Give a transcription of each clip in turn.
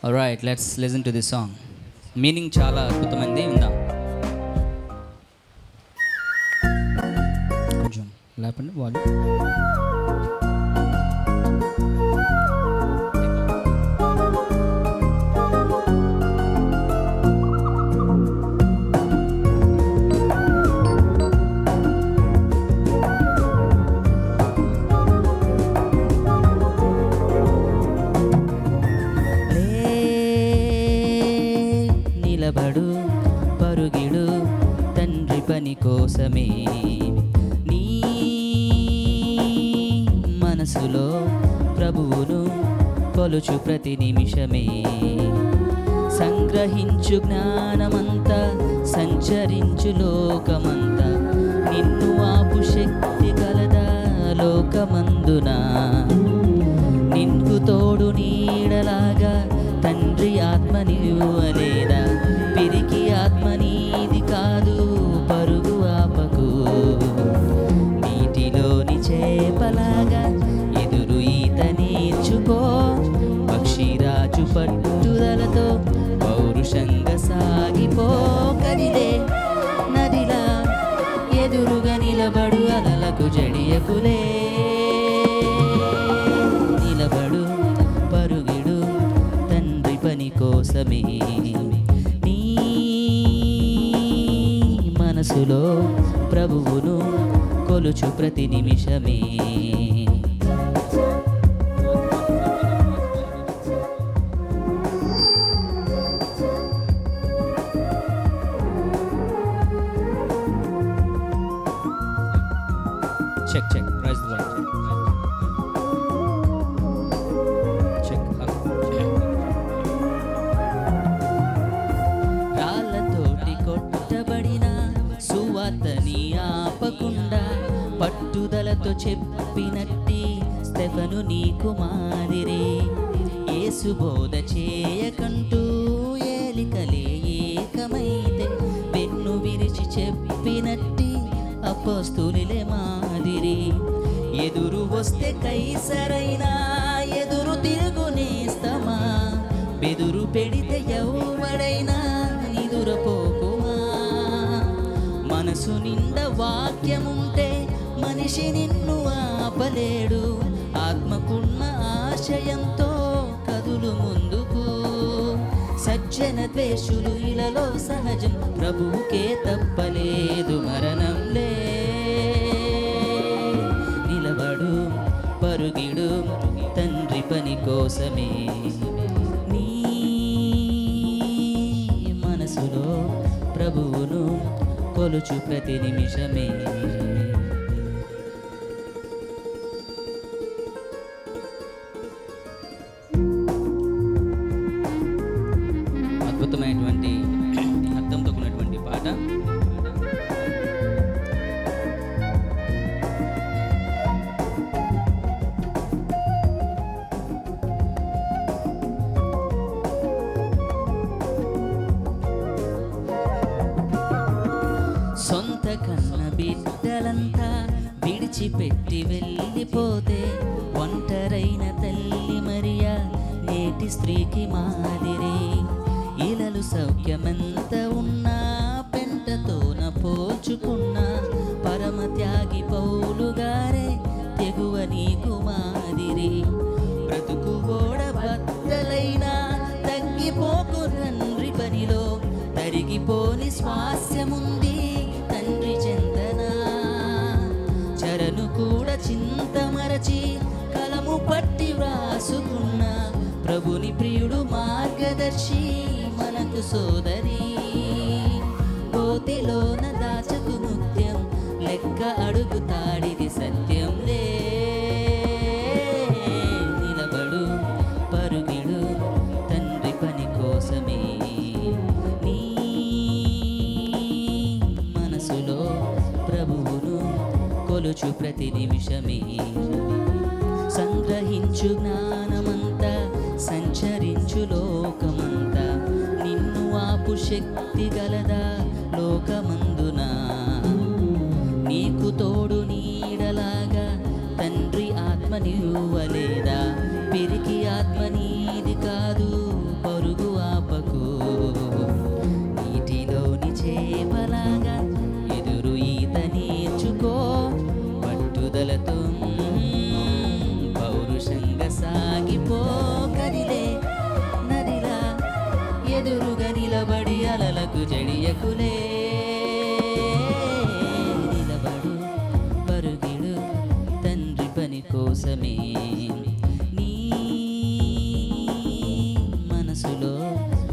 right let's listen to this song meaning చాలా అద్భుతమైంది విందాం కొంచెం లేపండి వాళ్ళు నిలబడు పరుగిడు తండ్రి పని కోసమే నీ మనసులో ప్రభువును కొలుచు ప్రతి నిమిషమే సంగ్రహించు జ్ఞానమంతా సంచరించు లోకమంతా నిన్ను ఆపు శక్తి కలదా లోకమందునా నిన్ను తోడు నీడలాగా తండ్రి ఆత్మ నిలువలేదా పిరికి ఆత్మ నీది కాదు పరుగు ఆపకు నీటిలోని చేపలాగా ఎదురు ఈత నేర్చుకో పక్షిరాజు పట్టుదలతో పౌరుషంగా సాగిపో కదిలే నదిలా ఎదురుగా నిలబడు అలలకు జడియకులే నిలబడు పరుగిడు తండ్రి పని కోసమే నీ మనసులో ప్రభువును కొలుచు ప్రతి నిమిషమే చెక్ చెక్ ప్రైజ్ చెక్ రాళ్ళతోటి కొట్టబడిన సువార్తని ఆపకుండా పట్టుదలతో చెప్పినట్టి స్టెఫను నీకు మాదిరే యేసు బోధ చేయకంటూ ఏలికలే ఏకమైతే వెన్ను విరిచి చెప్పినట్టి అపోస్తులిలే మాదిరి ఎదురు వస్తే కైసరైనా ఎదురు తిరుగునేస్తమా బెదురు పెడితే ఎవడైనా నిదురపోకుమా మనసు నిండా వాక్యముంటే మనిషి నిన్ను ఆపలేడు ఆత్మకున్న ఆశయంతో కదులు ముందుకు సజ్జన ద్వేషులు ఇలలో సహజం ప్రభువుకే తప్పలేదు మరణంలే నిలబడు పరుగిడు తండ్రి పని కోసమే నీ మనసులో ప్రభువును కొలుచు ప్రతి నిమిషమే అద్భుతమైనటువంటి అర్థంతో కూడినటువంటి పాట సొంత కన్న బిడ్డలంతా విడిచిపెట్టి వెళ్ళిపోతే ఒంటరైన తల్లి మరియా నేటి స్త్రీకి మాదిరి ఇలలు సౌఖ్యమెంత ఉన్నా పెంటతోన పోల్చుకున్న పరమ త్యాగి పౌలుగారే తెగువ నీకు మాదిరి బ్రతుకు ఓడ బద్దలైనా తగ్గిపోకు తండ్రి పనిలో తరిగిపోని స్వాస్యముంది తండ్రి చెందనా చరను కూడా చింత మరచి కలము పట్టి వ్రాసుకున్న ప్రభుని ప్రియుడు మార్గదర్శి మనకు సోదరి కోతిలోన దాచకు ముత్యం లెక్క అడుగుతాడిది సత్యం లే నిలబడు పరుగిడు తండ్రి పని కోసమే నీ మనసులో ప్రభువును కొలుచు ప్రతి నిమిషమే సంగ్రహించు జ్ఞానమంతా సంచరించు లోకమంతా నిన్ను ఆపు శక్తి గలదా లోకమందునా నీకు తోడు నీడలాగా తండ్రి ఆత్మ నివ్వలేదా పిరికి ఆత్మ నీది కాదు భయకులే నిలబడు పరుగిడు తండ్రి పని కోసమే నీ మనసులో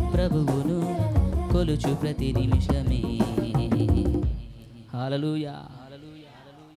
ప్రభువును కొలుచు ప్రతి నిమిషమే హాలలుయా